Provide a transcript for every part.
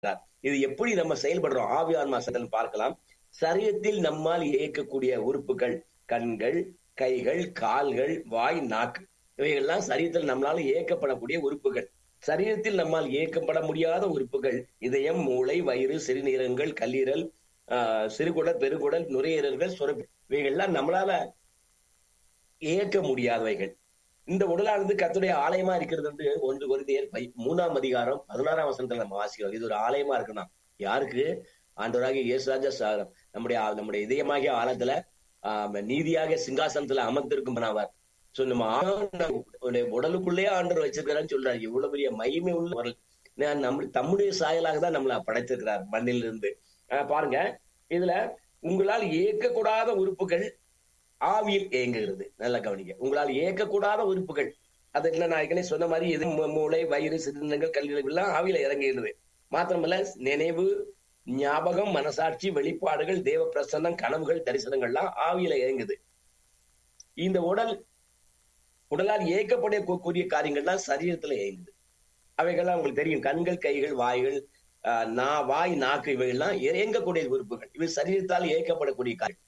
இது எப்படி நம்ம செயல்படுறோம் ஆவி ஆன்மா செயல் பார்க்கலாம் சரீரத்தில் நம்மால் இயக்கக்கூடிய உறுப்புகள் கண்கள் கைகள் கால்கள் வாய் நாக்கு இவைகள்லாம் சரீரத்தில் நம்மளால இயக்கப்படக்கூடிய உறுப்புகள் சரீரத்தில் நம்மால் இயக்கப்பட முடியாத உறுப்புகள் இதயம் மூளை வயிறு சிறுநீரகங்கள் கல்லீரல் ஆஹ் சிறுகுடல் பெருகுடல் நுரையீரல்கள் சுரப்பி இவைகள்லாம் நம்மளால இயக்க முடியாதவைகள் இந்த உடலானது கத்துடைய ஆலயமா இருக்கிறது வந்து ஒன்று குருந்தியர் பை மூணாம் அதிகாரம் பதினாறாம் வசனத்துல நம்ம வாசிக்கிறோம் இது ஒரு ஆலயமா இருக்கணும் யாருக்கு ஆண்டவராகிய இயேசுராஜா சாரம் நம்முடைய நம்முடைய இதயமாகிய ஆழத்துல ஆஹ் நீதியாக சிங்காசனத்துல அமர்ந்திருக்கும் அவர் சோ நம்ம ஆண்டவருடைய உடலுக்குள்ளே ஆண்டவர் வச்சிருக்கிறான்னு சொல்றாரு இவ்வளவு பெரிய மகிமை உள்ள நம்ம தம்முடைய சாயலாக தான் நம்மள படைத்திருக்கிறார் மண்ணில் இருந்து பாருங்க இதுல உங்களால் இயக்கக்கூடாத உறுப்புகள் ஆவியில் இயங்குகிறது நல்லா கவனிக்க உங்களால் இயக்கக்கூடாத உறுப்புகள் அது என்ன நான் ஏற்கனவே சொன்ன மாதிரி இது மூளை வயிறு சிறுநங்கள் கல்லீரல் எல்லாம் ஆவியில இறங்குகிறது மாத்திரமல்ல நினைவு ஞாபகம் மனசாட்சி வெளிப்பாடுகள் தேவ பிரசன்னம் கனவுகள் தரிசனங்கள்லாம் ஆவியில இயங்குது இந்த உடல் உடலால் இயக்கப்படக்கூடிய காரியங்கள்லாம் சரீரத்துல இயங்குது அவைகள்லாம் உங்களுக்கு தெரியும் கண்கள் கைகள் வாய்கள் நா வாய் நாக்கு இவைகள்லாம் இயங்கக்கூடிய உறுப்புகள் இவை சரீரத்தால் இயக்கப்படக்கூடிய காரியம்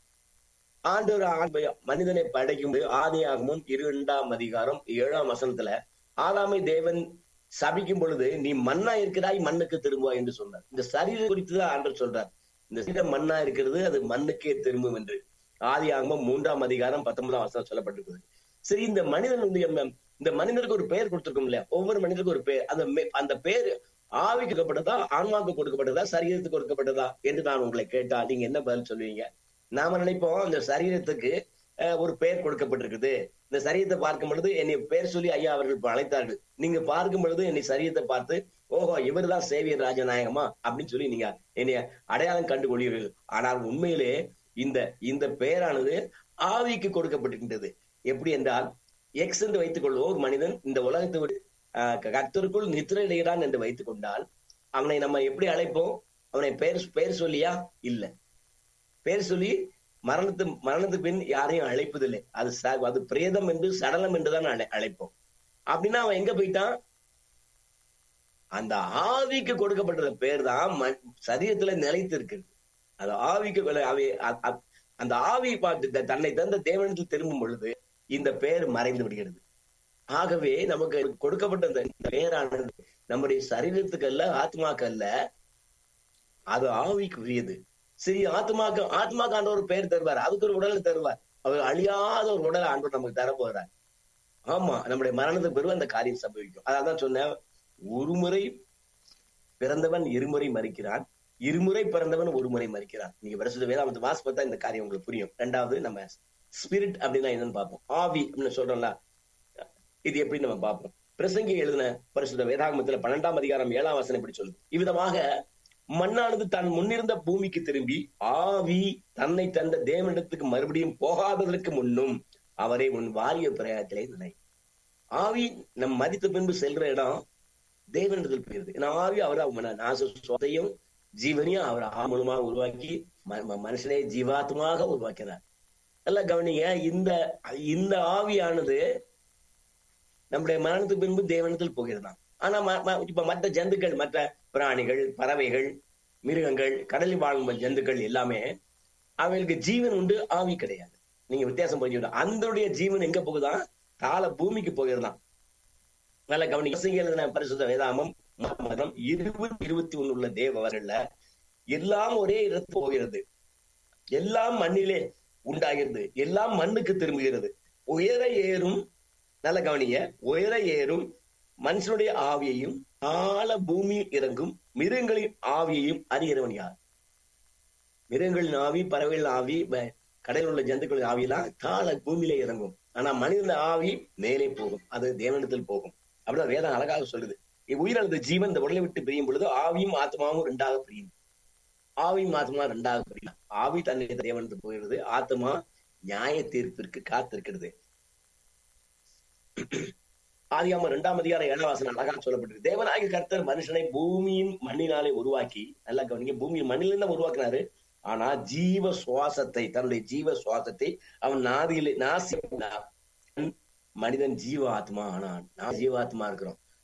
ஆண்டவர் மனிதனை படைக்கும் ஆதியாகமும் இரண்டாம் அதிகாரம் ஏழாம் வசனத்துல ஆதாமை தேவன் சபிக்கும் பொழுது நீ மண்ணா இருக்கிறாய் மண்ணுக்கு திரும்புவா என்று சொன்னார் இந்த சரீரம் குறித்து தான் ஆண்டவர் சொல்றார் இந்த சரீரம் மண்ணா இருக்கிறது அது மண்ணுக்கே திரும்பும் என்று ஆதி ஆகமம் மூன்றாம் அதிகாரம் பத்தொன்பதாம் வசனம் சொல்லப்பட்டிருக்குது சரி இந்த மனிதன் வந்து இந்த மனிதனுக்கு ஒரு பெயர் கொடுத்திருக்கோம் இல்லையா ஒவ்வொரு மனிதனுக்கும் ஒரு பெயர் அந்த அந்த பேர் ஆவிக்கு கொடுக்கப்பட்டதா ஆன்மாவுக்கு கொடுக்கப்பட்டதா சரீரத்துக்கு கொடுக்கப்பட்டதா என்று நான் உங்களை கேட்டா நீங்க என்ன பதில் சொல்லுவீங்க நாம நினைப்போம் இந்த சரீரத்துக்கு ஒரு பெயர் கொடுக்கப்பட்டிருக்குது இந்த சரீரத்தை பார்க்கும் பொழுது என்னை பெயர் சொல்லி ஐயா அவர்கள் அழைத்தார்கள் நீங்க பார்க்கும் பொழுது என்னை சரீரத்தை பார்த்து ஓஹோ இவர் தான் சேவியர் ராஜநாயகமா அப்படின்னு சொல்லி நீங்க என்னைய அடையாளம் கண்டுகொள்வீர்கள் ஆனால் உண்மையிலே இந்த இந்த பெயரானது ஆவிக்கு கொடுக்கப்பட்டிருக்கின்றது எப்படி என்றால் எக்ஸ் என்று வைத்துக் கொள்வோம் ஒரு மனிதன் இந்த உலகத்தை விட்டு கர்த்தருக்குள் நித்திரையிடுகிறான் என்று வைத்துக் கொண்டால் அவனை நம்ம எப்படி அழைப்போம் அவனை பெயர் பெயர் சொல்லியா இல்ல பெயர் சொல்லி மரணத்து மரணத்துக்கு பின் யாரையும் அழைப்பதில்லை அது அது பிரேதம் என்று சடலம் என்றுதான் அழைப்போம் அப்படின்னா அவன் எங்க போயிட்டான் அந்த ஆவிக்கு கொடுக்கப்பட்ட பேர் தான் சரீரத்துல நிலைத்து இருக்குது அது ஆவிக்கு அந்த ஆவி பார்த்து தன்னை தந்த தேவனத்தில் திரும்பும் பொழுது இந்த பெயர் மறைந்து விடுகிறது ஆகவே நமக்கு கொடுக்கப்பட்ட இந்த பெயரானது நம்முடைய சரீரத்துக்கு அல்ல ஆத்மாக்கு அல்ல அது ஆவிக்குரியது சரி ஆத்மாக்கு ஆத்மாக்கு ஆண்ட ஒரு பெயர் தருவார் அதுக்கு ஒரு உடலை தருவார் அவர் அழியாத ஒரு உடலை ஆண்டு நமக்கு தர போகிறார் ஆமா நம்முடைய மரணத்துக்கு பிறகு அந்த காரியம் சம்பவிக்கும் அதான் சொன்னேன் ஒருமுறை பிறந்தவன் இருமுறை மறிக்கிறான் இருமுறை பிறந்தவன் ஒரு முறை மறிக்கிறான் நீங்க வருஷத்து வேதாமத்து வாசி பார்த்தா இந்த காரியம் உங்களுக்கு புரியும் ரெண்டாவது நம்ம ஸ்பிரிட் அப்படின்னா என்னன்னு பார்ப்போம் ஆவி அப்படின்னு சொல்றோம்ல இது எப்படி நம்ம பார்ப்போம் பிரசங்கி எழுதின பரிசுத்த வேதாகமத்துல பன்னெண்டாம் அதிகாரம் ஏழாம் வசனம் இப்படி சொல்லுது இவ்விதமாக மண்ணானது தான் முன்னிருந்த பூமிக்கு திரும்பி ஆவி தன்னை தந்த தேவனிடத்துக்கு மறுபடியும் போகாததற்கு முன்னும் அவரை உன் வாரிய பிரயாத்திலே நினை ஆவி நம் மதித்த பின்பு செல்ற இடம் தேவனிடத்தில் போயிருது ஏன்னா ஆவி அவர் நாச சொத்தையும் ஜீவனையும் அவர் ஆமூலமாக உருவாக்கி மனுஷனை ஜீவாத்மாக உருவாக்கிறார் நல்லா கவனிங்க இந்த இந்த ஆவியானது நம்முடைய மரணத்துக்கு பின்பு தேவனத்தில் போகிறதாம் ஆனா இப்ப மற்ற ஜந்துக்கள் மற்ற பிராணிகள் பறவைகள் மிருகங்கள் கடலில் வாழும் ஜந்துக்கள் எல்லாமே அவைகளுக்கு ஜீவன் உண்டு ஆவி கிடையாது நீங்க வித்தியாசம் புரிஞ்சுக்கணும் அந்தடைய ஜீவன் எங்க போகுதான் கால பூமிக்கு போகிறதாம் நல்ல கவனிக்க பரிசுத்த வேதாமம் மதம் இருபது இருபத்தி ஒண்ணு உள்ள தேவர்கள்ல எல்லாம் ஒரே இடத்து போகிறது எல்லாம் மண்ணிலே உண்டாகிறது எல்லாம் மண்ணுக்கு திரும்புகிறது உயர ஏறும் நல்ல கவனிங்க உயர ஏறும் மனுஷனுடைய ஆவியையும் ஆழ பூமியில் இறங்கும் மிருகங்களின் ஆவியையும் அறிகிறவன் யார் மிருகங்களின் ஆவி பறவைகளின் ஆவி கடலில் உள்ள ஜந்துக்களின் ஆவியெல்லாம் தாழ பூமியில இறங்கும் ஆனா மனிதன ஆவி மேலே போகும் அது தேவனிடத்தில் போகும் அப்படிதான் வேதம் அழகாக சொல்லுது உயிரிழந்த ஜீவன் இந்த உடலை விட்டு பிரியும் பொழுது ஆவியும் ஆத்மாவும் ரெண்டாக பிரியும் ஆவியும் ஆத்மா ரெண்டாக பிரியும் ஆவி தன்னை தேவனத்தில் போகிறது ஆத்மா நியாய தீர்ப்பிற்கு காத்திருக்கிறது ஆதியாம இரண்டாம் அதிகாரம் ஏழாம் வாசனம் அழகா சொல்லப்பட்டிருக்கு தேவனாகி கர்த்தர் மனுஷனை பூமியின் மண்ணினாலே உருவாக்கி நல்லா கவனிங்க பூமியின் மண்ணிலிருந்து தான் உருவாக்கினாரு ஆனா ஜீவ சுவாசத்தை தன்னுடைய ஜீவ சுவாசத்தை அவன் நாதியிலே நாசி மனிதன் ஜீவ ஆத்மா ஆனான் நான் ஜீவாத்மா இருக்கிறோம்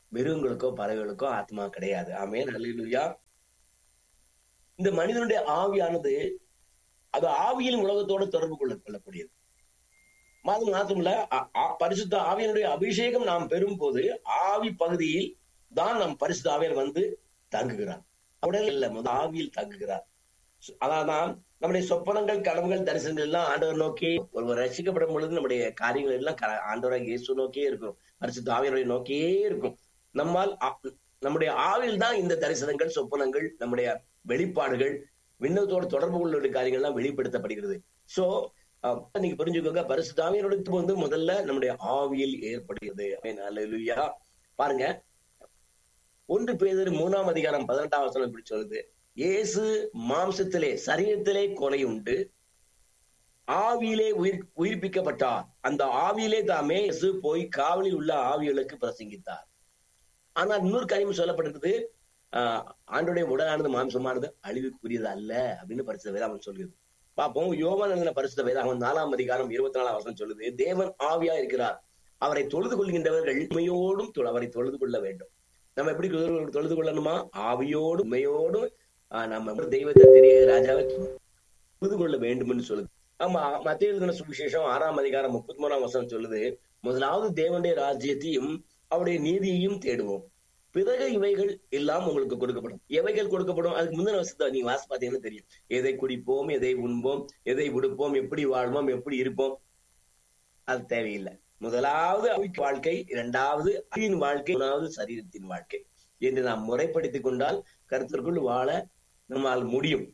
மிருகங்களுக்கோ பறவைகளுக்கோ ஆத்மா கிடையாது ஆமேன் அல்லா இந்த மனிதனுடைய ஆவியானது அது ஆவியின் உலகத்தோடு தொடர்பு கொள்ள கொள்ளக்கூடியது அது மாத்திரமல்ல பரிசுத்த ஆவியனுடைய அபிஷேகம் நாம் பெறும் போது ஆவி பகுதியில் தான் நம் பரிசுத்த ஆவியர் வந்து தங்குகிறார் உடல் இல்ல முதல் ஆவியில் தங்குகிறார் அதான் நம்முடைய சொப்பனங்கள் கனவுகள் தரிசனங்கள் எல்லாம் ஆண்டவர் நோக்கி ஒருவர் ரசிக்கப்படும் பொழுது நம்முடைய காரியங்கள் எல்லாம் ஆண்டவராக இயேசு நோக்கியே இருக்கும் பரிசுத்த ஆவியருடைய நோக்கியே இருக்கும் நம்மால் நம்முடைய ஆவியில் தான் இந்த தரிசனங்கள் சொப்பனங்கள் நம்முடைய வெளிப்பாடுகள் விண்ணத்தோடு தொடர்பு கொள்ள காரியங்கள் எல்லாம் வெளிப்படுத்தப்படுகிறது சோ நீங்க புரிஞ்சுக்கோங்க பரிசுத்தாவியரோட வந்து முதல்ல நம்முடைய ஆவியில் ஏற்படுகிறது அல்லா பாருங்க ஒன்று பேதர் மூணாம் அதிகாரம் பதினெட்டாம் வசனம் இப்படி சொல்லுது இயேசு மாம்சத்திலே சரீரத்திலே கொலை உண்டு ஆவியிலே உயிர் உயிர்ப்பிக்கப்பட்டார் அந்த ஆவியிலே தாமே இயேசு போய் காவலில் உள்ள ஆவிகளுக்கு பிரசங்கித்தார் ஆனால் இன்னொரு காரியம் சொல்லப்பட்டிருக்குது ஆஹ் ஆண்டுடைய உடலானது மாம்சமானது அழிவுக்குரியது அல்ல அப்படின்னு பரிசுத்த வேதாகம் சொல்லுது பார்ப்போம் யோவான் எழுதின பரிசுத்த வேதாகம் நாலாம் அதிகாரம் இருபத்தி நாலாம் வசனம் சொல்லுது தேவன் ஆவியா இருக்கிறார் அவரை தொழுது கொள்கின்றவர்கள் உண்மையோடும் அவரை தொழுது கொள்ள வேண்டும் நம்ம எப்படி தொழுது கொள்ளணுமா ஆவியோடும் உண்மையோடும் நம்ம தெய்வத்தை தெரிய ராஜாவை தொழுது கொள்ள வேண்டும் சொல்லுது ஆமா மத்திய எழுதின சுவிசேஷம் ஆறாம் அதிகாரம் முப்பத்தி மூணாம் வசனம் சொல்லுது முதலாவது தேவனுடைய ராஜ்யத்தையும் அவருடைய நீதியையும் தேடுவோம் பிறகு இவைகள் எல்லாம் உங்களுக்கு கொடுக்கப்படும் எவைகள் கொடுக்கப்படும் அதுக்கு முந்தின வருஷத்தை நீங்க வாசி பார்த்தீங்கன்னா தெரியும் எதை குடிப்போம் எதை உண்போம் எதை உடுப்போம் எப்படி வாழ்வோம் எப்படி இருப்போம் அது தேவையில்லை முதலாவது வாழ்க்கை இரண்டாவது அறிவின் வாழ்க்கை மூணாவது சரீரத்தின் வாழ்க்கை என்று நாம் முறைப்படுத்திக் கொண்டால் கருத்திற்குள் வாழ நம்மால் முடியும்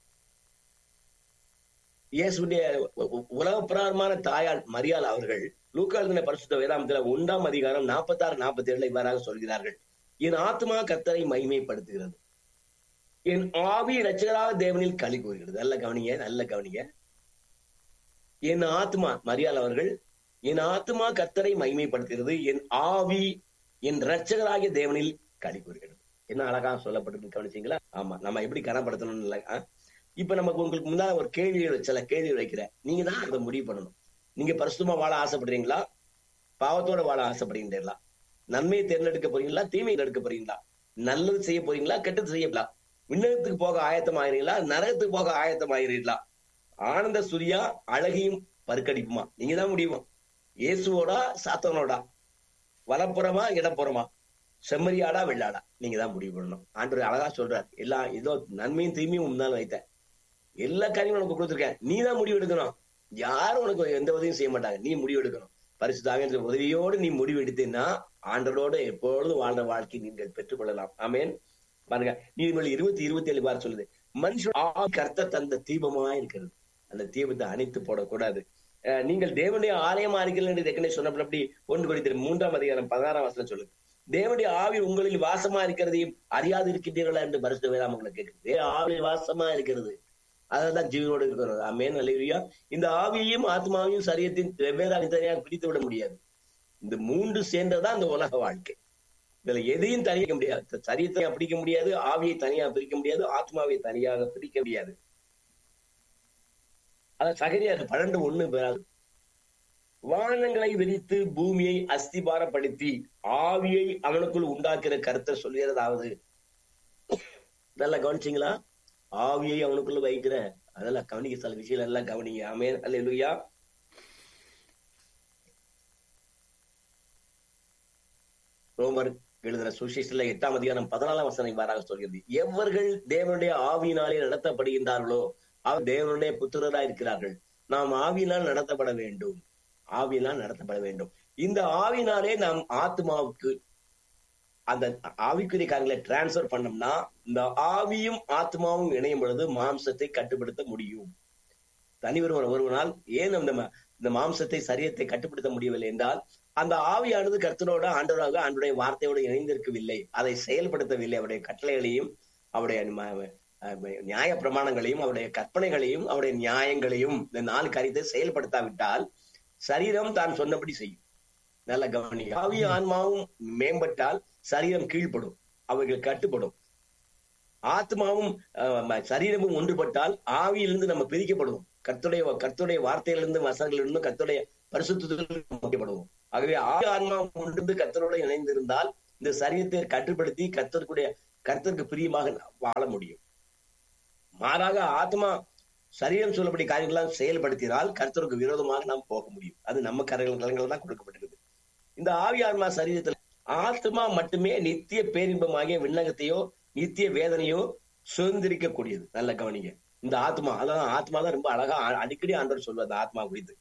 இயேசுடைய உலக பிரகாரமான தாயால் மரியாள் அவர்கள் லூக்கால் பரிசுத்த வேதாந்தத்துல ஒன்றாம் அதிகாரம் நாற்பத்தி ஆறு நாற்பத்தி ஏழுல இவ்வாறாக சொல்கிறார்கள் என் ஆத்மா கத்தரை மகிமைப்படுத்துகிறது என் ஆவி ரச்சகராக தேவனில் களி கூறுகிறது நல்ல கவனிங்க நல்ல கவனிங்க என் ஆத்மா மரியாள் அவர்கள் என் ஆத்மா கத்தரை மகிமைப்படுத்துகிறது என் ஆவி என் ரட்சகராகிய தேவனில் களி கூறுகிறது என்ன அழகா சொல்லப்பட்டிருக்கு கவனிச்சீங்களா ஆமா நம்ம எப்படி கனப்படுத்தணும் இல்லை இப்ப நமக்கு உங்களுக்கு முன்னால ஒரு கேள்வி சில கேள்வி வைக்கிறேன் நீங்க தான் அதை முடிவு பண்ணணும் நீங்க பரிசுத்தமா வாழ ஆசைப்படுறீங்களா பாவத்தோட வாழ ஆசைப்படுகின்றீங்களா நன்மையை தேர்ந்தெடுக்க போறீங்களா தீமையை எடுக்க போறீங்களா நல்லது செய்ய போறீங்களா கெட்டது செய்யலாம் விண்ணகத்துக்கு போக ஆயத்தம் ஆகிறீங்களா நரகத்துக்கு போக ஆயத்தம் ஆகிறீங்களா ஆனந்த சுரியா அழகியும் பருக்கடிப்புமா நீங்க தான் முடியுமா இயேசுவோடா சாத்தவனோடா வலப்புறமா இடப்புறமா செம்மறியாடா வெள்ளாடா நீங்க தான் முடிவு பண்ணணும் ஆண்டு அழகா சொல்றார் எல்லாம் ஏதோ நன்மையும் தீமையும் முன்னாள் வைத்தேன் எல்லா காரியமும் உனக்கு கொடுத்துருக்கேன் நீ தான் முடிவு எடுக்கணும் யாரும் உனக்கு எந்த உதவியும் செய்ய மாட்டாங்க நீ முடிவு எடுக்கணும் பரிசுத்தாக உதவியோடு நீ முடிவு எடுத்தீங்கன்னா ஆண்டரோடு எப்பொழுதும் வாழ்ந்த வாழ்க்கை நீங்கள் பெற்றுக்கொள்ளலாம் ஆமேன் பாருங்க நீதிமொழி இருபத்தி இருபத்தி ஏழு பார் சொல்லுது மனுஷன் கர்த்த தந்த தீபமா இருக்கிறது அந்த தீபத்தை அணைத்து போடக்கூடாது நீங்கள் தேவனுடைய ஆலயமா இருக்கிறீர்கள் என்று ஏற்கனவே சொன்னபடி ஒன்று குறித்து மூன்றாம் அதிகாரம் பதினாறாம் வசனம் சொல்லுது தேவனுடைய ஆவி உங்களில் வாசமா இருக்கிறதையும் அறியாது இருக்கின்றீர்களா என்று பரிசு வேதாம் உங்களை கேட்குது ஆவி வாசமா இருக்கிறது அதெல்லாம் ஜீவனோடு இருக்கிறது அமேன் அலையா இந்த ஆவியையும் ஆத்மாவையும் சரியத்தின் வெவ்வேறு தனியாக பிரித்து விட முடியாது இந்த மூன்று சேர்ந்ததான் இந்த உலக வாழ்க்கை இதுல எதையும் தனியாக முடியாது சரியத்தை பிடிக்க முடியாது ஆவியை தனியாக பிரிக்க முடியாது ஆத்மாவை தனியாக பிரிக்க முடியாது அத சகரியா பன்னெண்டு ஒண்ணு பெறாது வானங்களை விரித்து பூமியை அஸ்திபாரப்படுத்தி ஆவியை அவனுக்குள் உண்டாக்குற கருத்தை சொல்கிறதாவது நல்லா கவனிச்சிங்களா ஆவியை அவனுக்குள்ள வைக்கிற அதெல்லாம் கவனிக்க சில விஷயம் எல்லாம் கவனிங்க ஆமே அல்லா ரோமர் எழுதுற சுசேஷத்துல எட்டாம் அதிகாரம் பதினாலாம் வசனம் இவ்வாறாக சொல்கிறது எவர்கள் தேவனுடைய ஆவியினாலே நடத்தப்படுகின்றார்களோ அவர் தேவனுடைய புத்திரரா இருக்கிறார்கள் நாம் ஆவியினால் நடத்தப்பட வேண்டும் ஆவியினால் நடத்தப்பட வேண்டும் இந்த ஆவினாலே நாம் ஆத்மாவுக்கு அந்த ஆவிக்குரிய காரியங்களை டிரான்ஸ்பர் பண்ணோம்னா இந்த ஆவியும் ஆத்மாவும் இணையும் பொழுது மாம்சத்தை கட்டுப்படுத்த முடியும் தனி ஒருவன் ஒருவனால் ஏன் அந்த இந்த மாம்சத்தை சரியத்தை கட்டுப்படுத்த முடியவில்லை என்றால் அந்த ஆவியானது கர்த்தனோட ஆண்டவராக ஆண்டுடைய வார்த்தையோடு இணைந்திருக்கவில்லை அதை செயல்படுத்தவில்லை அவருடைய கட்டளைகளையும் அவருடைய நியாய பிரமாணங்களையும் அவருடைய கற்பனைகளையும் அவருடைய நியாயங்களையும் இந்த நாலு காரியத்தை செயல்படுத்தாவிட்டால் சரீரம் தான் சொன்னபடி செய்யும் நல்ல கவனி ஆவி ஆன்மாவும் மேம்பட்டால் சரீரம் கீழ்ப்படும் அவைகள் கட்டுப்படும் ஆத்மாவும் சரீரமும் ஒன்றுபட்டால் ஆவியிலிருந்து நம்ம பிரிக்கப்படுவோம் கத்துடைய கத்துடைய வார்த்தையிலிருந்து வசனங்களிலிருந்து கத்துடைய பரிசுத்திலிருந்து ஆகவே ஆவி ஆன்மா ஒன்று கத்தரோட இணைந்திருந்தால் இந்த சரீரத்தை கட்டுப்படுத்தி கர்த்தருக்குடைய கர்த்தருக்கு பிரியமாக வாழ முடியும் மாறாக ஆத்மா சரீரம் சொல்லப்படிய காரியங்கள்லாம் செயல்படுத்தினால் கர்த்தருக்கு விரோதமாக நாம் போக முடியும் அது நம்ம கரங்கள் கலங்கள் தான் கொடுக்கப்பட்டிருக்கு இந்த ஆவி ஆத்மா சரீரத்தில் ஆத்மா மட்டுமே நித்திய பேரின்பமாகிய விண்ணகத்தையோ நித்திய வேதனையோ சுதந்திரிக்க கூடியது நல்ல கவனிங்க இந்த ஆத்மா அதான் ஆத்மா தான் ரொம்ப அழகா அடிக்கடி ஆண்டவர் சொல்வார் அந்த ஆத்மா குறித்து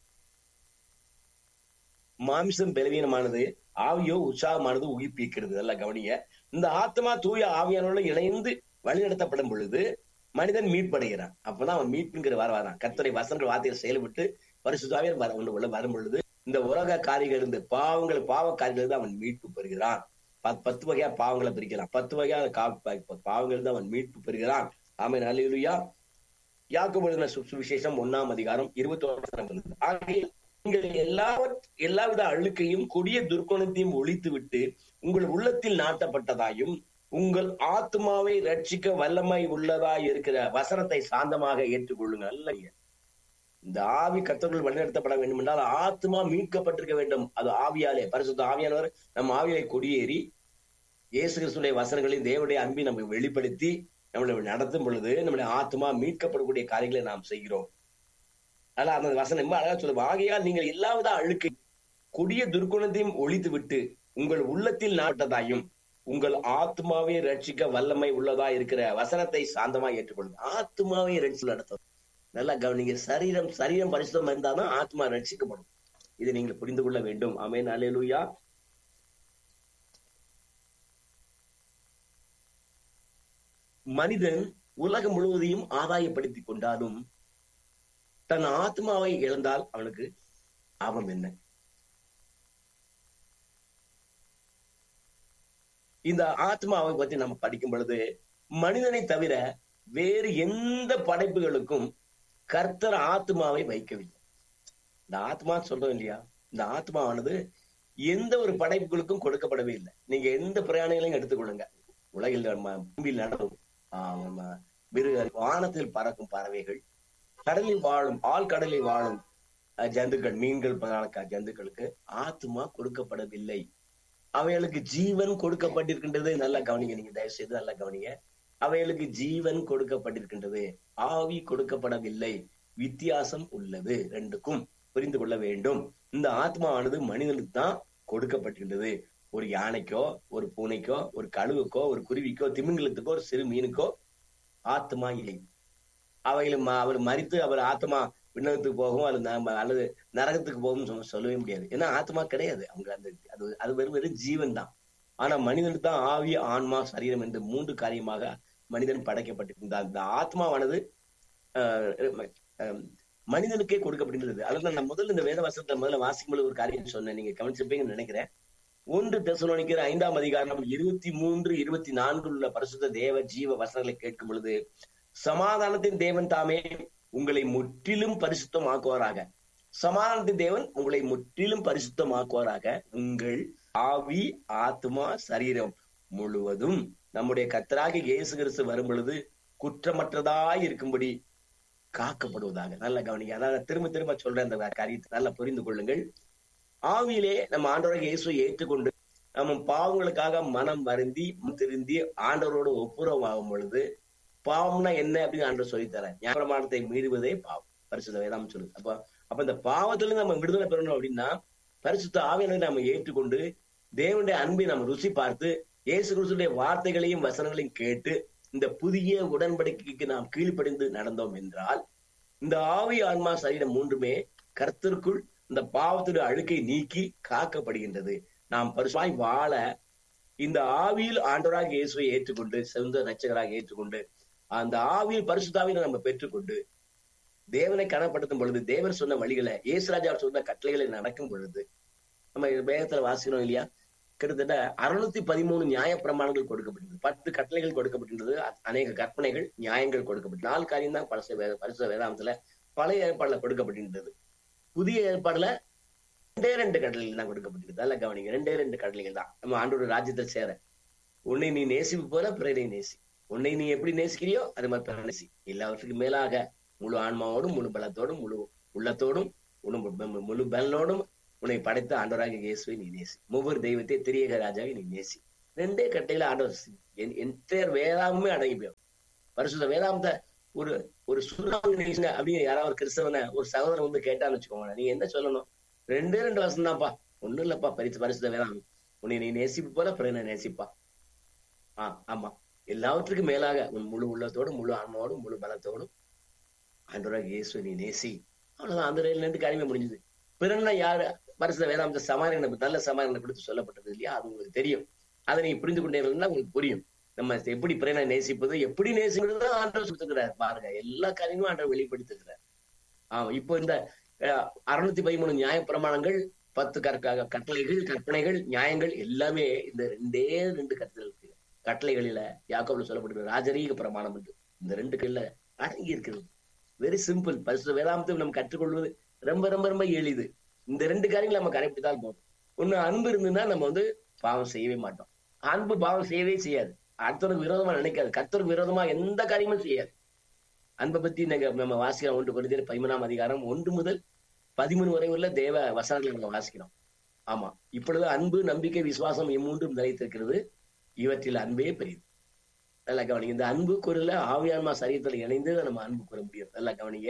மாமிசம் பலவீனமானது ஆவியோ உற்சாகமானது உயிர்ப்பிக்கிறது நல்ல கவனிங்க இந்த ஆத்மா தூய ஆவியானோட இணைந்து வழிநடத்தப்படும் பொழுது மனிதன் மீட்படைகிறான் அப்பதான் அவன் மீட்புங்கிற வர வரான் கர்த்தரை வசனங்கள் வார்த்தைகள் செயல்பட்டு பரிசுத்தாவியர் வர உள்ள வரும் பொழுது இந்த உலக காரிகள் இந்த பாவங்கள் பாவ காரிகள் தான் அவன் மீட்பு பெறுகிறான் பத்து வகையா பாவங்களை பிரிக்கிறான் பத்து வகையா பாவங்கள் தான் அவன் மீட்பு பெறுகிறான் ஆமை நல்லா யாக்கு சுவிசேஷம் ஒன்னாம் அதிகாரம் இருபத்தி ஒன்பது ஆகிய நீங்கள் எல்லா எல்லாவித அழுக்கையும் கொடிய துர்க்குணத்தையும் ஒழித்து விட்டு உங்கள் உள்ளத்தில் நாட்டப்பட்டதாயும் உங்கள் ஆத்மாவை ரட்சிக்க வல்லமை உள்ளதாய் இருக்கிற வசனத்தை சாந்தமாக ஏற்றுக்கொள்ளுங்க அல்ல இந்த ஆவி கத்தர்கள் வழிநடத்தப்பட வேண்டும் என்றால் ஆத்மா மீட்கப்பட்டிருக்க வேண்டும் அது ஆவியாலே பரிசுத்த ஆவியானவர் நம்ம ஆவியை கொடியேறி இயேசு கிறிஸ்துடைய வசனங்களையும் தேவனுடைய அன்பை நம்ம வெளிப்படுத்தி நம்மளை நடத்தும் பொழுது நம்முடைய ஆத்மா மீட்கப்படக்கூடிய காரியங்களை நாம் செய்கிறோம் அதனால அந்த வசனம் ரொம்ப அழகா சொல்லுவோம் ஆகையால் நீங்கள் எல்லாவித அழுக்கை கொடிய துர்க்குணத்தையும் ஒழித்து விட்டு உங்கள் உள்ளத்தில் நாட்டதாயும் உங்கள் ஆத்மாவை ரட்சிக்க வல்லமை உள்ளதா இருக்கிற வசனத்தை சாந்தமா ஏற்றுக்கொள்ளுங்க ஆத்மாவை ரட்சி நடத்தும் நல்லா கவனிங்க சரீரம் சரீரம் பரிசுத்தம் இருந்தாதான் ஆத்மா ரட்சிக்கப்படும் இதை நீங்கள் புரிந்து கொள்ள வேண்டும் அமேன் அலேலுயா மனிதன் உலகம் முழுவதையும் ஆதாயப்படுத்தி கொண்டாலும் தன் ஆத்மாவை இழந்தால் அவனுக்கு ஆபம் என்ன இந்த ஆத்மாவை பத்தி நம்ம படிக்கும் பொழுது மனிதனை தவிர வேறு எந்த படைப்புகளுக்கும் கர்த்தர் ஆத்மாவை வைக்கவில்லை இந்த ஆத்மா சொல்றோம் இல்லையா இந்த ஆத்மாவானது எந்த ஒரு படைப்புகளுக்கும் கொடுக்கப்படவே இல்லை நீங்க எந்த பிரயாணிகளையும் எடுத்துக்கொள்ளுங்க உலகில் பூமியில் நடக்கும் வானத்தில் பறக்கும் பறவைகள் கடலில் வாழும் ஆழ்கடலில் வாழும் ஜந்துக்கள் மீன்கள் ஜந்துக்களுக்கு ஆத்மா கொடுக்கப்படவில்லை அவைகளுக்கு ஜீவன் கொடுக்கப்பட்டிருக்கின்றது நல்லா கவனிங்க நீங்க தயவு செய்து நல்லா கவனிங்க அவைகளுக்கு ஜீவன் கொடுக்கப்பட்டிருக்கின்றது ஆவி கொடுக்கப்படவில்லை வித்தியாசம் உள்ளது ரெண்டுக்கும் புரிந்து கொள்ள வேண்டும் இந்த ஆத்மாவானது மனிதனுக்கு தான் கொடுக்கப்பட்டிருந்தது ஒரு யானைக்கோ ஒரு பூனைக்கோ ஒரு கழுவுக்கோ ஒரு குருவிக்கோ திமிங்கலத்துக்கோ ஒரு சிறு மீனுக்கோ ஆத்மா இல்லை அவைகளும் அவர் மறித்து அவர் ஆத்மா விண்ணகத்துக்கு போகும் அல்லது அல்லது நரகத்துக்கு போகும் சொல்லவே முடியாது ஏன்னா ஆத்மா கிடையாது அவங்க அந்த அது அது வெறும் வெறும் ஜீவன் தான் ஆனா மனிதனுக்கு தான் ஆவி ஆன்மா சரீரம் என்று மூன்று காரியமாக மனிதன் படைக்கப்பட்டிருந்தார் இந்த ஆத்மாவானது மனிதனுக்கே கொடுக்கப்பட்டிருந்தது அதுதான் நான் முதல்ல இந்த வேத வசனத்தை முதல்ல வாசிக்கும் ஒரு காரியம் சொன்னேன் நீங்க கவனிச்சிருப்பீங்கன்னு நினைக்கிறேன் ஒன்று தெசலோனிக்கிற ஐந்தாம் அதிகாரம் இருபத்தி மூன்று இருபத்தி நான்கு உள்ள பரிசுத்த தேவ ஜீவ வசனங்களை கேட்கும் பொழுது சமாதானத்தின் தேவன் தாமே உங்களை முற்றிலும் பரிசுத்தமாக்குவாராக சமாதானத்தின் தேவன் உங்களை முற்றிலும் பரிசுத்தமாக்குவாராக உங்கள் ஆவி ஆத்மா சரீரம் முழுவதும் நம்முடைய கத்தராக இயேசு கிறிஸ்து வரும் பொழுது குற்றமற்றதாய் இருக்கும்படி காக்கப்படுவதாக நல்ல கவனிக்க அதாவது திரும்ப திரும்ப சொல்றேன் அந்த காரியத்தை நல்லா புரிந்து கொள்ளுங்கள் ஆவியிலே நம்ம ஆண்டவராக இயேசுவை ஏற்றுக்கொண்டு நம்ம பாவங்களுக்காக மனம் வருந்தி திருந்தி ஆண்டவரோடு ஒப்புரவாகும் பொழுது பாவம்னா என்ன அப்படின்னு ஆண்டவர் சொல்லித்தரேன் ஞாபகமானத்தை மீறுவதே பாவம் பரிசுத்த வேதாம் சொல்லுது அப்ப அப்ப இந்த பாவத்துல நம்ம விடுதலை பெறணும் அப்படின்னா பரிசுத்த ஆவியனை நம்ம ஏற்றுக்கொண்டு தேவனுடைய அன்பை நம்ம ருசி பார்த்து இயேசு கிறிஸ்துடைய வார்த்தைகளையும் வசனங்களையும் கேட்டு இந்த புதிய உடன்படிக்கைக்கு நாம் கீழ்ப்படிந்து நடந்தோம் என்றால் இந்த ஆவி ஆன்மா சரீரம் மூன்றுமே கர்த்தருக்குள் இந்த பாவத்துடைய அழுக்கை நீக்கி காக்கப்படுகின்றது நாம் பரிசுவாய் வாழ இந்த ஆவியில் ஆண்டவராக இயேசுவை ஏற்றுக்கொண்டு சொந்த ரட்சகராக ஏற்றுக்கொண்டு அந்த ஆவியில் பரிசுத்தாவியை நம்ம பெற்றுக்கொண்டு தேவனை கனப்படுத்தும் பொழுது தேவர் சொன்ன வழிகளை இயேசுராஜா சொன்ன கட்டளைகளை நடக்கும் பொழுது நம்ம வேகத்துல வாசிக்கணும் இல்லையா கிட்டத்தட்ட அறுநூத்தி பதிமூணு நியாய பிரமாணங்கள் கொடுக்கப்பட்டது பத்து கட்டளைகள் கொடுக்கப்பட்டிருந்தது அநேக கற்பனைகள் நியாயங்கள் கொடுக்கப்பட்டது நாலு காரியம் தான் பரிசு வேத பரிசு வேதாந்தத்துல பழைய ஏற்பாடுல கொடுக்கப்பட்டிருந்தது புதிய ஏற்பாடுல ரெண்டே ரெண்டு கட்டளைகள் தான் கொடுக்கப்பட்டிருக்கு நல்ல கவனிங்க ரெண்டே ரெண்டு கட்டளைகள் தான் நம்ம ஆண்டோட ராஜ்யத்தை சேர உன்னை நீ நேசிப்பு போல பிறரை நேசி உன்னை நீ எப்படி நேசிக்கிறியோ அது மாதிரி பிற நேசி எல்லாவற்றுக்கும் மேலாக முழு ஆன்மாவோடும் முழு பலத்தோடும் முழு உள்ளத்தோடும் முழு முழு பலனோடும் உன்னை படைத்த ஆண்டவராக இயேசுவை நீ நேசி ஒவ்வொரு தெய்வத்தை திரியக ராஜாவை நீ நேசி ரெண்டே கட்டையில ஆண்டவர் என்டையர் வேதாகமே அடங்கி போயிடும் பரிசுத்த வேதாந்த ஒரு ஒரு சுண்ணாம்பு நேசிங்க அப்படின்னு யாராவது ஒரு கிறிஸ்தவனை ஒரு சகோதரன் வந்து கேட்டான்னு வச்சுக்கோங்க நீங்க என்ன சொல்லணும் ரெண்டே ரெண்டு வருஷம் தான்ப்பா ஒண்ணும் இல்லப்பா பரிசு பரிசுத்த வேதாகம் உன்னை நீ நேசிப்பு போல பிறனை நேசிப்பா ஆஹ் ஆமா எல்லாவற்றுக்கும் மேலாக உன் முழு உள்ளத்தோடும் முழு ஆன்மாவோடும் முழு பலத்தோடும் ஆண்டவராக இயேசு நீ நேசி அவ்வளவுதான் அந்த ரயில் நின்று காரியமே முடிஞ்சது பிறன்னா யாரு பரிசுத்த வேதாந்த சமாரியனை நல்ல சமாரியனை கொடுத்து சொல்லப்பட்டது இல்லையா அது உங்களுக்கு தெரியும் அதை நீங்க புரிந்து கொண்டே இருந்தா உங்களுக்கு புரியும் நம்ம எப்படி பிறனை நேசிப்பது எப்படி நேசிக்கிறது ஆண்டவர் சொல்லுகிறார் பாருங்க எல்லா காரியங்களும் ஆண்டவர் வெளிப்படுத்துகிறார் ஆமா இப்போ இந்த அறுநூத்தி பதிமூணு நியாய பிரமாணங்கள் பத்து கற்க கட்டளைகள் கற்பனைகள் நியாயங்கள் எல்லாமே இந்த ரெண்டே ரெண்டு கட்டளை இருக்கு கட்டளைகளில யாக்கோப்ல சொல்லப்படுகிற ராஜரீக பிரமாணம் என்று இந்த ரெண்டு கல்ல அடங்கி இருக்கிறது வெரி சிம்பிள் பரிசு வேதாந்தத்தை நம்ம கற்றுக்கொள்வது ரொம்ப ரொம்ப ரொம்ப எளிது இந்த ரெண்டு காரியங்கள் நம்ம கடைபிடித்தால் போதும் ஒண்ணு அன்பு இருந்ததுன்னா நம்ம வந்து பாவம் செய்யவே மாட்டோம் அன்பு பாவம் செய்யவே செய்யாது அடுத்தவருக்கு விரோதமா நினைக்காது கத்தருக்கு விரோதமா எந்த காரியமும் செய்யாது அன்பை பத்தி நம்ம வாசிக்கிறோம் ஒன்று குறைந்த பதிமூணாம் அதிகாரம் ஒன்று முதல் பதிமூணு வரை உள்ள தேவ வசனங்களை நம்ம வாசிக்கிறோம் ஆமா இப்பொழுது அன்பு நம்பிக்கை விசுவாசம் இம்மூன்றும் நிலைத்திருக்கிறது இவற்றில் அன்பே பெரியது நல்லா கவனிங்க இந்த அன்பு குரல ஆவியான்மா சரீரத்தில் இணைந்து நம்ம அன்பு கூற முடியும் நல்லா கவனிங்க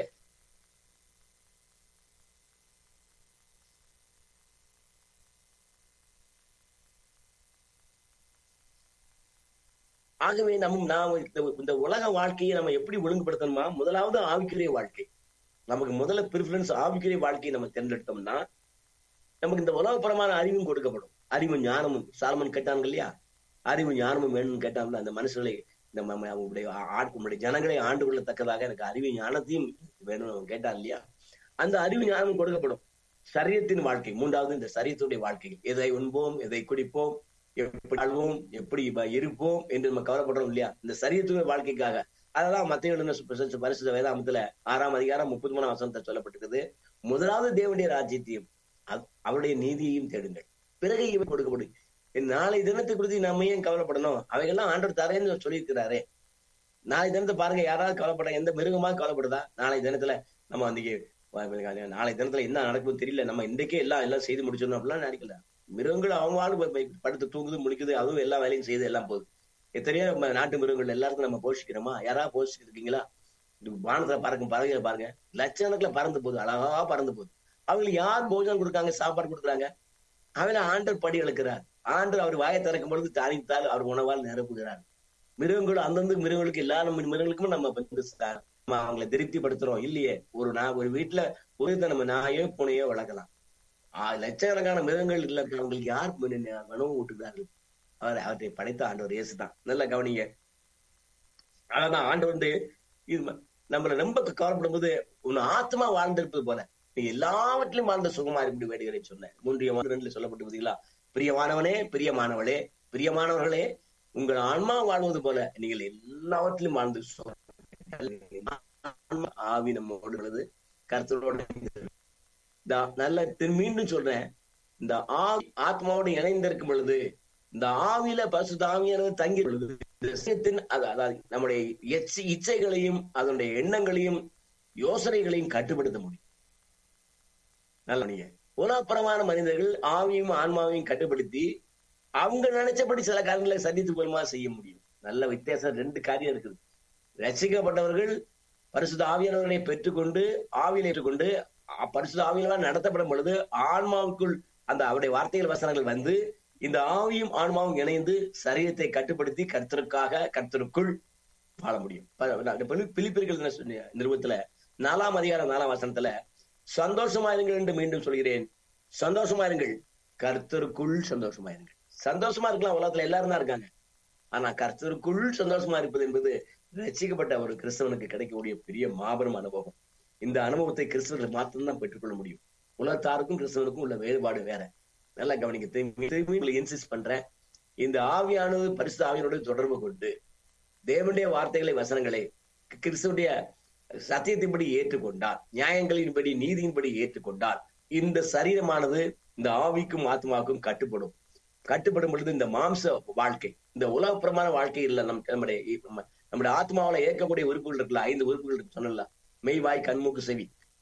ஆகவே நம்ம நாம் இந்த உலக வாழ்க்கையை நம்ம எப்படி ஒழுங்குபடுத்தணுமா முதலாவது ஆவிக்குரிய வாழ்க்கை நமக்கு முதல்ல ப்ரிஃபரன்ஸ் ஆவிக்குரிய வாழ்க்கையை நம்ம தேர்ந்தெடுத்தோம்னா நமக்கு இந்த உலகப்புறமான அறிவும் கொடுக்கப்படும் அறிவும் ஞானமும் சாலமன் கேட்டாங்க இல்லையா அறிவு ஞானமும் வேணும்னு கேட்டாங்க அந்த மனுஷர்களை நம்ம அவங்களுடைய உங்களுடைய ஜனங்களை ஆண்டு கொள்ளத்தக்கதாக எனக்கு அறிவு ஞானத்தையும் வேணும்னு அவன் கேட்டான் இல்லையா அந்த அறிவு ஞானமும் கொடுக்கப்படும் சரியத்தின் வாழ்க்கை மூன்றாவது இந்த சரியத்துடைய வாழ்க்கை எதை உண்போம் எதை குடிப்போம் எப்படி வாழ்வோம் எப்படி இருப்போம் என்று நம்ம கவலைப்படுறோம் இல்லையா இந்த சரியத்துடைய வாழ்க்கைக்காக அதெல்லாம் மத்திய பரிசுத்த வேதாமத்துல ஆறாம் அதிகாரம் முப்பத்தி மூணாம் வசனத்தை சொல்லப்பட்டிருக்குது முதலாவது தேவனுடைய ராஜ்யத்தையும் அவருடைய நீதியையும் தேடுங்கள் பிறகு இவன் கொடுக்கப்படும் நாளை தினத்தை குறித்து நம்ம ஏன் கவலைப்படணும் அவைகள்லாம் ஆண்டவர் தரேன்னு சொல்லியிருக்கிறாரே நாளை தினத்தை பாருங்க யாராவது கவலைப்பட எந்த மிருகமா கவலைப்படுதா நாளை தினத்துல நம்ம வந்து நாளை தினத்துல என்ன நடக்கும்னு தெரியல நம்ம இன்றைக்கே எல்லாம் எல்லாம் செய்து முடிச்சிடணும் அப்படிலாம் நினைக்கல மிருகங்கள் அவங்க ஆளு படுத்து தூங்குது முடிக்குது அதுவும் எல்லா வேலையும் செய்து எல்லாம் போகுது எத்தனையோ நம்ம நாட்டு மிருகங்கள் எல்லாருக்கும் நம்ம போஷிக்கிறோமா யாராவது போஷிக்கிட்டு இருக்கீங்களா வானத்துல பறக்கும் பறவைகளை பாருங்க லட்சக்கணக்குல பறந்து போகுது அழகா பறந்து போகுது அவங்களுக்கு யார் போஜனம் கொடுக்காங்க சாப்பாடு கொடுக்குறாங்க அவளை ஆண்டர் படி இழக்கிறார் ஆண்டர் அவர் வாயை திறக்கும் பொழுது தானித்தால் அவர் உணவால் நிரப்புகிறார் மிருகங்களும் அந்தந்த மிருகங்களுக்கு எல்லா மிருகங்களுக்கும் நம்ம நம்ம அவங்களை திருப்திப்படுத்துறோம் இல்லையே ஒரு நான் ஒரு வீட்டுல ஒரு நம்ம நாயோ பூனையோ வளர்க்கலாம் லட்சக்கணக்கான மிருகங்கள் இல்ல அவங்களுக்கு யார் உணவு ஊட்டுகிறார்கள் அவர் அவற்றை படைத்த ஆண்டவர் இயேசு தான் நல்லா கவனிங்க அதான் ஆண்டு வந்து இது நம்மள ரொம்ப கவலைப்படும் போது உன் ஆத்மா வாழ்ந்திருப்பது போல நீ எல்லாவற்றிலும் வாழ்ந்த சுகமா இருப்பது வேடுகிறே சொன்னேன் மூன்றிய ரெண்டுல சொல்லப்பட்டு பார்த்தீங்களா பிரியமானவனே பிரியமானவளே பிரியமானவர்களே உங்கள் ஆன்மா வாழ்வது போல நீங்கள் எல்லாவற்றிலும் வாழ்ந்து ஆவி நம்மோடு உள்ளது கருத்தோட நல்ல மீண்டும் சொல்றேன் இந்த ஆவி ஆத்மாவோடு இணைந்திருக்கும் பொழுது இந்த ஆவியில பசு தாமியானது தங்கி உள்ளது அதாவது நம்முடைய இச்சைகளையும் அதனுடைய எண்ணங்களையும் யோசனைகளையும் கட்டுப்படுத்த முடியும் நல்ல நீங்க உலகப்புறமான மனிதர்கள் ஆவியும் ஆன்மாவையும் கட்டுப்படுத்தி அவங்க நினைச்சபடி சில காரியங்களை சந்தித்து போலுமா செய்ய முடியும் நல்ல வித்தியாசம் ரெண்டு காரியம் இருக்குது ரசிக்கப்பட்டவர்கள் பரிசுத்த ஆவியானவர்களை பெற்றுக்கொண்டு ஆவியில் ஏற்றுக்கொண்டு பரிசுத்த ஆவியெல்லாம் நடத்தப்படும் பொழுது ஆன்மாவுக்குள் அந்த அவருடைய வார்த்தைகள் வசனங்கள் வந்து இந்த ஆவியும் ஆன்மாவும் இணைந்து சரீரத்தை கட்டுப்படுத்தி கர்த்தருக்காக கர்த்தருக்குள் வாழ முடியும் பிலிப்பிர்கள் நிறுவனத்துல நாலாம் அதிகாரம் நாலாம் வசனத்துல சந்தோஷமா இருங்கள் என்று மீண்டும் சொல்கிறேன் சந்தோஷமா இருங்கள் கர்த்தருக்குள் சந்தோஷமா இருங்கள் சந்தோஷமா இருக்கலாம் உலகத்துல எல்லாரும் தான் இருக்காங்க ஆனா கர்த்தருக்குள் சந்தோஷமா இருப்பது என்பது ரசிக்கப்பட்ட ஒரு கிறிஸ்தவனுக்கு கிடைக்கக்கூடிய பெரிய மாபெரும் அனுபவம் இந்த அனுபவத்தை கிறிஸ்தவர்கள் மாத்திரம் பெற்றுக்கொள்ள முடியும் உலகத்தாருக்கும் கிறிஸ்தவனுக்கும் உள்ள வேறுபாடு வேற நல்லா கவனிக்க திரும்பி இன்சிஸ்ட் பண்றேன் இந்த ஆவியானது பரிசு ஆவியனோடு தொடர்பு கொண்டு தேவனுடைய வார்த்தைகளை வசனங்களை கிறிஸ்துடைய சத்தியத்தின்படி ஏற்றுக்கொண்டால் நியாயங்களின்படி நீதியின்படி ஏற்றுக்கொண்டால் இந்த சரீரமானது இந்த ஆவிக்கும் ஆத்மாவுக்கும் கட்டுப்படும் கட்டுப்படும் பொழுது இந்த மாம்ச வாழ்க்கை இந்த உலகப்புறமான வாழ்க்கை இல்ல நம் நம்முடைய நம்முடைய ஆத்மாவில ஏற்கக்கூடிய உறுப்புகள் இருக்குல்ல ஐந்து உறுப்புகள் இருக்கு சொன்னல மெய்வாய் கண்மூக்கு செவி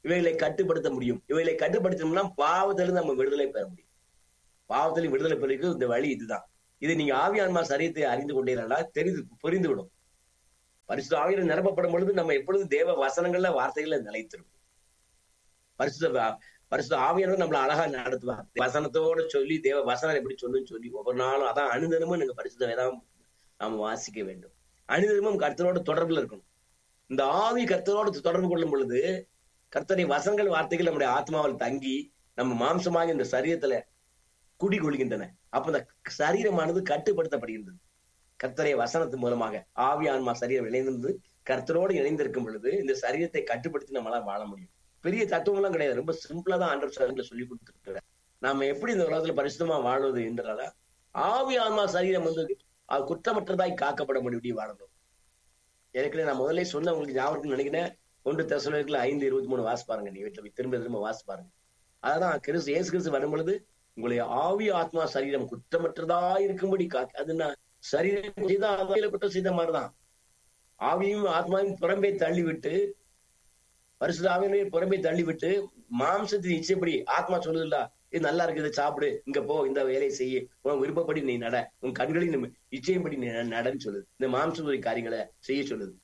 இவைகளை கட்டுப்படுத்த முடியும் இவைகளை கட்டுப்படுத்தணும்னா பாவத்திலிருந்து நம்ம விடுதலை பெற முடியும் பாவத்திலும் விடுதலை பெறதுக்கு இந்த வழி இதுதான் இது நீங்க ஆவியான்மா சரியத்தை அறிந்து கொண்டீர்களா தெரிந்து புரிந்துவிடும் பரிசுத்த ஆவியில் நிரப்பப்படும் பொழுது நம்ம எப்பொழுதும் தேவ வசனங்கள்ல வார்த்தைகள்ல நிலைத்திருக்கும் பரிசுத்த பரிசுத்த ஆவியானவர் நம்மள அழகா நடத்துவார் வசனத்தோட சொல்லி தேவ வசனம் எப்படி சொல்லுன்னு சொல்லி ஒவ்வொரு நாளும் அதான் அனுதினமும் நீங்க பரிசுத்த வேதாம் நாம வாசிக்க வேண்டும் அனுதினமும் கர்த்தரோட தொடர்புல இருக்கணும் இந்த ஆவி கர்த்தரோடு தொடர்பு கொள்ளும் பொழுது கர்த்தரை வசனங்கள் வார்த்தைகள் நம்முடைய ஆத்மாவில் தங்கி நம்ம மாம்சமாக இந்த சரீரத்துல குடி கொள்கின்றன அப்ப இந்த சரீரமானது கட்டுப்படுத்தப்படுகின்றது கர்த்தரை வசனத்து மூலமாக ஆவி ஆன்மா சரீரம் இணைந்து கர்த்தரோடு இணைந்திருக்கும் பொழுது இந்த சரீரத்தை கட்டுப்படுத்தி நம்மளால வாழ முடியும் பெரிய தத்துவம் எல்லாம் கிடையாது ரொம்ப சிம்பிளா தான் ஆண்டர் சரீரங்களை சொல்லி கொடுத்துருக்கிறார் நாம எப்படி இந்த உலகத்துல பரிசுத்தமா வாழ்வது என்றால ஆவி ஆன்மா சரீரம் வந்து அது குற்றமற்றதாய் காக்கப்பட முடியும் வாழணும் ஏற்கனவே நான் முதல்ல சொன்ன உங்களுக்கு ஞாபகம் நினைக்கிறேன் ஒன்று தசோலர்கள் ஐந்து இருபத்தி மூணு வாசி பாருங்க நீ வீட்டுல போய் திரும்ப திரும்ப வாசி பாருங்க அதான் கிறிஸ்து ஏசு கிறிஸ்து வரும் பொழுது உங்களுடைய ஆவி ஆத்மா சரீரம் குற்றமற்றதா இருக்கும்படி காக்க அது நான் சரீரம் செய்தா ஆவியில குற்றம் செய்த மாதிரிதான் ஆவியும் ஆத்மாவையும் புறம்பே தள்ளிவிட்டு பரிசுத்த ஆவியனை புறம்பே தள்ளிவிட்டு மாம்சத்தின் இச்சைப்படி ஆத்மா சொல்லுதுல்ல இது நல்லா இருக்குது சாப்பிடு இங்க போ இந்த வேலையை செய்ய உன் விருப்பப்படி நீ நட உன் கண்களின் இச்சையின்படி நீ நடன்னு சொல்லுது இந்த மாம்சத்துறை காரியங்களை செய்ய சொல்லுது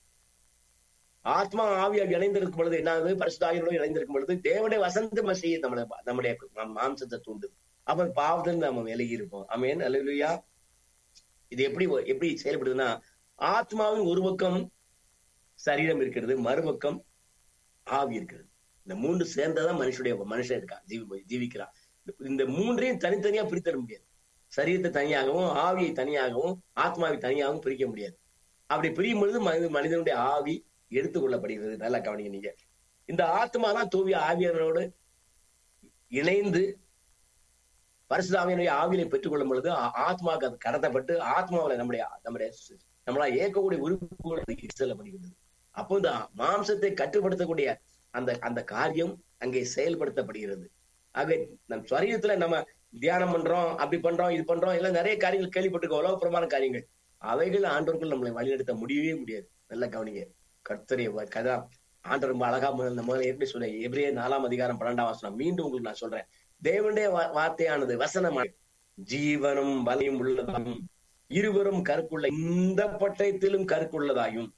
ஆத்மா ஆவியாக இணைந்திருக்கும் பொழுது என்ன ஆகுது பரிசுத்தாவியோடு இணைந்திருக்கும் பொழுது தேவனுடைய வசந்தமா செய்ய நம்மள நம்முடைய மாம்சத்தை தூண்டுது அப்ப பாவத்தில் நம்ம விலகி இருப்போம் ஆமேன் அல்லா இது எப்படி எப்படி செயல்படுதுன்னா ஆத்மாவின் ஒரு பக்கம் சரீரம் இருக்கிறது மறுபக்கம் ஆவி இருக்கிறது இந்த மூன்று சேர்ந்ததான் மனுஷனுடைய மனுஷன் இருக்கான் ஜீவி ஜீவிக்கிறான் இந்த மூன்றையும் தனித்தனியா பிரித்தர முடியாது சரீரத்தை தனியாகவும் ஆவியை தனியாகவும் ஆத்மாவை தனியாகவும் பிரிக்க முடியாது அப்படி பிரியும் பொழுது மனித மனிதனுடைய ஆவி எடுத்துக் கொள்ளப்படுகிறது நல்லா கவனிங்க நீங்க இந்த ஆத்மா தான் தூவிய ஆவியனோடு இணைந்து பரிசுதாவியனுடைய ஆவியை பெற்றுக் கொள்ளும் பொழுது ஆத்மாவுக்கு அது கடத்தப்பட்டு ஆத்மாவில நம்முடைய நம்முடைய நம்மளா இயக்கக்கூடிய உறுப்புகள் செல்லப்படுகிறது அப்போ இந்த மாம்சத்தை கட்டுப்படுத்தக்கூடிய அந்த அந்த காரியம் அங்கே செயல்படுத்தப்படுகிறது ஆக நம் சரீரத்துல நம்ம தியானம் பண்றோம் அப்படி பண்றோம் இது பண்றோம் எல்லாம் நிறைய காரியங்கள் கேள்விப்பட்டிருக்கோம் உலகப்புறமான காரியங்கள் அவைகள் ஆண்டவர்கள் நம்மளை வழிநடத்த முடியவே முடியாது நல்ல கவனிங்க கர்த்தரிய கதா ஆண்டவர் ரொம்ப அழகா முதல்ல எப்படி சொல்ல எப்ரே நாலாம் அதிகாரம் பன்னெண்டாம் வாசனம் மீண்டும் உங்களுக்கு நான் சொல்றேன் தேவனுடைய வார்த்தையானது வசனமான ஜீவனும் வலியும் உள்ளதாயும் இருவரும் கருக்குள்ள இந்த பட்டயத்திலும் கருக்குள்ளதாயும்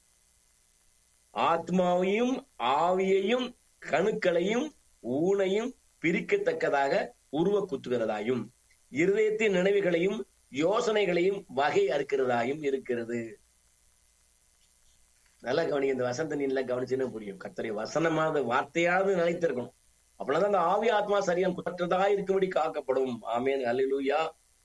ஆத்மாவையும் ஆவியையும் கணுக்களையும் ஊனையும் பிரிக்கத்தக்கதாக உருவ குத்துகிறதாயும் இருதயத்தின் நினைவுகளையும் யோசனைகளையும் வகை அறுக்கிறதாயும் இருக்கிறது நல்லா கவனிங்க இந்த வசந்த நீல கவனிச்சுன்னு புரியும் கத்தரை வசனமாவது வார்த்தையாவது நிலைத்திருக்கணும் அப்படின்னா அந்த ஆவி ஆத்மா சரியம் குற்றதா இருக்கும்படி காக்கப்படும் ஆமேன் அலிலூயா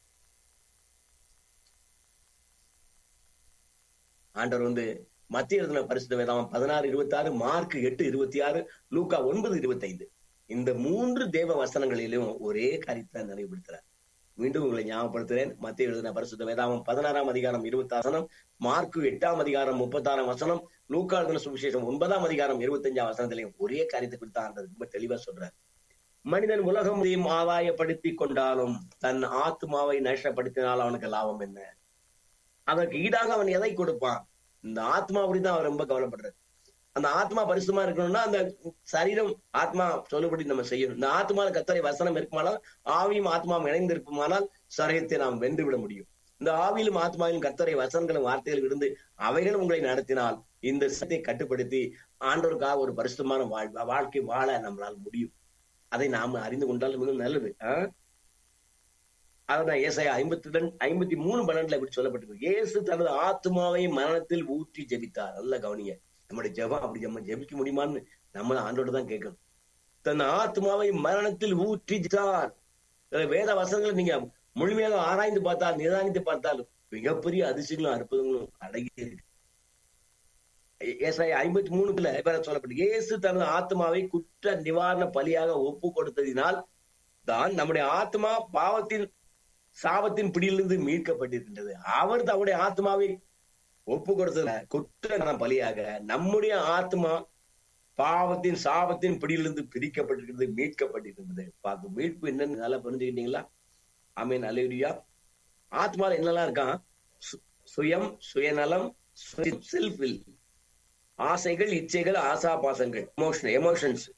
ஆண்டவர் வந்து மத்திய எழுதின பரிசுத்த வேதாமம் பதினாறு இருபத்தி ஆறு மார்க் எட்டு இருபத்தி ஆறு லூக்கா ஒன்பது இருபத்தி ஐந்து இந்த மூன்று தேவ வசனங்களிலும் ஒரே காரியத்தை நிறைவுபடுத்துறார் மீண்டும் உங்களை ஞாபகப்படுத்துறேன் மத்திய எழுதின பரிசுத்த வேதாமம் பதினாறாம் அதிகாரம் இருபத்தி வசனம் மார்க்கு எட்டாம் அதிகாரம் முப்பத்தாறாம் வசனம் லூக்கா எழுதின சுவிசேஷம் ஒன்பதாம் அதிகாரம் இருபத்தஞ்சாம் வசனத்திலையும் ஒரே காரியத்தை குறித்து ஆண்டது ரொம்ப தெளிவா சொல்றார் மனிதன் உலகம் முறையும் ஆதாயப்படுத்தி கொண்டாலும் தன் ஆத்மாவை நஷ்டப்படுத்தினால் அவனுக்கு லாபம் என்ன அதற்கு ஈடாக அவன் எதை கொடுப்பான் இந்த ஆத்மா அப்படிதான் அவர் ரொம்ப கவலைப்படுறாரு அந்த ஆத்மா பரிசுமா இருக்கணும்னா அந்த சரீரம் ஆத்மா சொல்லுபடி நம்ம செய்யணும் இந்த ஆத்மால கத்தரை வசனம் இருக்குமானால் ஆவியும் ஆத்மாவும் இணைந்து இருக்குமானால் சரீரத்தை நாம் வென்று விட முடியும் இந்த ஆவியிலும் ஆத்மாவிலும் கத்தரை வசனங்களும் வார்த்தைகள் இருந்து அவைகளும் உங்களை நடத்தினால் இந்த சத்தை கட்டுப்படுத்தி ஆண்டோருக்காக ஒரு பரிசுத்தமான வாழ் வாழ்க்கை வாழ நம்மளால் முடியும் அதை நாம் அறிந்து கொண்டால் மிகவும் நல்லது ஆஹ் அதான் ஏசாய ஐம்பத்தி ரெண்டு ஐம்பத்தி மூணு பன்னெண்டுல இப்படி சொல்லப்பட்டிருக்கு இயேசு தனது ஆத்மாவை மரணத்தில் ஊற்றி ஜெபித்தார் நல்ல கவனிய நம்முடைய ஜெபம் அப்படி நம்ம ஜெபிக்க முடியுமான்னு நம்ம ஆண்டோட தான் கேட்கணும் தன் ஆத்மாவை மரணத்தில் ஊற்றி ஜெபித்தார் வேத வசனங்களை நீங்க முழுமையாக ஆராய்ந்து பார்த்தால் நிதானித்து பார்த்தால் மிகப்பெரிய அதிசயங்களும் அற்புதங்களும் அடங்கி இருக்கு ஏசாய ஐம்பத்தி மூணுக்குள்ள சொல்லப்பட்டு இயேசு தனது ஆத்மாவை குற்ற நிவாரண பலியாக ஒப்பு கொடுத்ததினால் தான் நம்முடைய ஆத்மா பாவத்தின் சாபத்தின் பிடியிலிருந்து மீட்கப்பட்டிருக்கின்றது அவர் தம்முடைய ஆத்மாவை ஒப்பு கொடுத்ததுல குற்ற பலியாக நம்முடைய ஆத்மா பாவத்தின் சாபத்தின் பிடியிலிருந்து பிரிக்கப்பட்டிருக்கிறது மீட்கப்பட்டிருக்கிறது பார்க்க மீட்பு என்னன்னு நல்லா புரிஞ்சுக்கிட்டீங்களா ஆமீன் அலையா ஆத்மால என்னெல்லாம் இருக்கான் சுயம் சுயநலம் செல்ஃப் வில் ஆசைகள் இச்சைகள் ஆசா பாசங்கள் எமோஷன் எமோஷன்ஸ்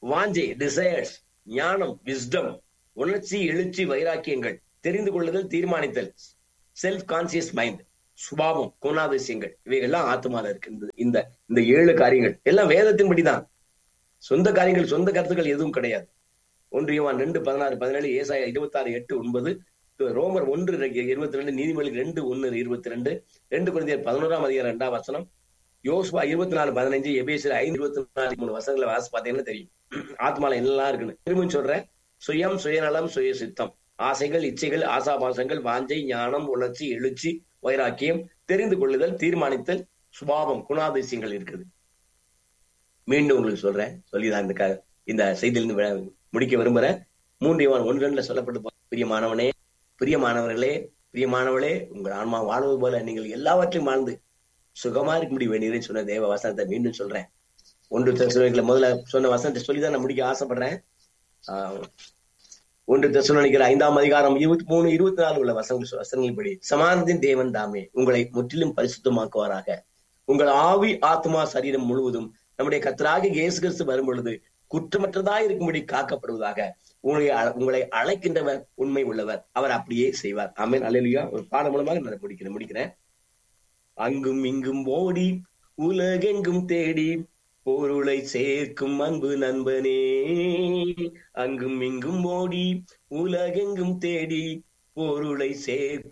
வாஞ்சை டிசையர்ஸ் ஞானம் விஸ்டம் உணர்ச்சி எழுச்சி வைராக்கியங்கள் தெரிந்து கொள்ளுதல் தீர்மானித்தல் செல்ஃப் கான்சியஸ் மைண்ட் சுபாவம் குணாதிசயங்கள் இவைகள்லாம் ஆத்மால இருக்கு இந்த- இந்த இந்த ஏழு காரியங்கள் எல்லாம் வேதத்தின்படிதான் சொந்த காரியங்கள் சொந்த கருத்துக்கள் எதுவும் கிடையாது ஒன்றியவான் ரெண்டு பதினாறு பதினேழு ஏசாயா இருபத்தி ஆறு எட்டு ஒன்பது ரோமர் ஒன்று இருபத்தி ரெண்டு நீதிமொழி ரெண்டு ஒன்னு இருபத்தி ரெண்டு ரெண்டு குழந்தையர் பதினோராம் அதிகாரம் ரெண்டாம் வசனம் யோசுவா இருபத்தி நாலு பதினஞ்சு எபேசியர் ஐந்து இருபத்தி நாலு மூணு வசனங்களை வாசி பார்த்தீங்கன்னா தெரியும் ஆத்மால எல்லாம் இருக்குன்னு திரும்ப சொல்றேன் சுயம் சுயநலம் சுய சித்தம் ஆசைகள் இச்சைகள் ஆசாபாசங்கள் வாஞ்சை ஞானம் உணர்ச்சி எழுச்சி வைராக்கியம் தெரிந்து கொள்ளுதல் தீர்மானித்தல் சுபாவம் குணாதிசயங்கள் இருக்குது மீண்டும் உங்களுக்கு சொல்றேன் சொல்லிதான் இந்த க- இந்த செய்தியிலிருந்து விட- முடிக்க விரும்புறேன் மூன்று யோவான் ஒன்று ரெண்டுல சொல்லப்பட்டு பிரியமானவனே பிரியமானவர்களே பிரியமானவளே உங்கள் ஆன்மா வாழ்வது போல நீங்கள் எல்லாவற்றையும் வாழ்ந்து சுகமா இருக்க முடியும் வேண்டியதுன்னு சொன்ன தேவ வசனத்தை மீண்டும் சொல்றேன் ஒன்று தெசலோனிக்கல முதல்ல சொன்ன வசனத்தை சொல்லி தான் நான் முடிக்க ஆசைப்படுறேன் ஆஹ், ஒன்று தெசலோனிக்கிற ஐந்தாம் அதிகாரம் இருபத்தி மூணு இருபத்தி நாலு உள்ள வசன வசனங்களின்படி சமானத்தின் தேவன் தாமே உங்களை முற்றிலும் பரிசுத்தமாக்குவாராக உங்கள் ஆவி ஆத்மா சரீரம் முழுவதும் நம்முடைய கத்தராகிய இயேசு கிறிஸ்து வரும் பொழுது குற்றமற்றதாய் இருக்கும்படி காக்கப்படுவதாக உங்களை அழ- உங்களை அழைக்கின்றவர் உண்மை உள்ளவர் அவர் அப்படியே செய்வார் ஆமென் அல்லேலூயா ஒரு பாடம் மூலமாக நான் முடிக்கிறேன் முடிக்கிறேன் அங்கும் இங்கும் ஓடி உலகெங்கும் தேடி பொருளை சேர்க்கும் அன்பு நண்பனே அங்கும் இங்கும் ஓடி உலகெங்கும் தேடி பொருளை சேர்க்கும்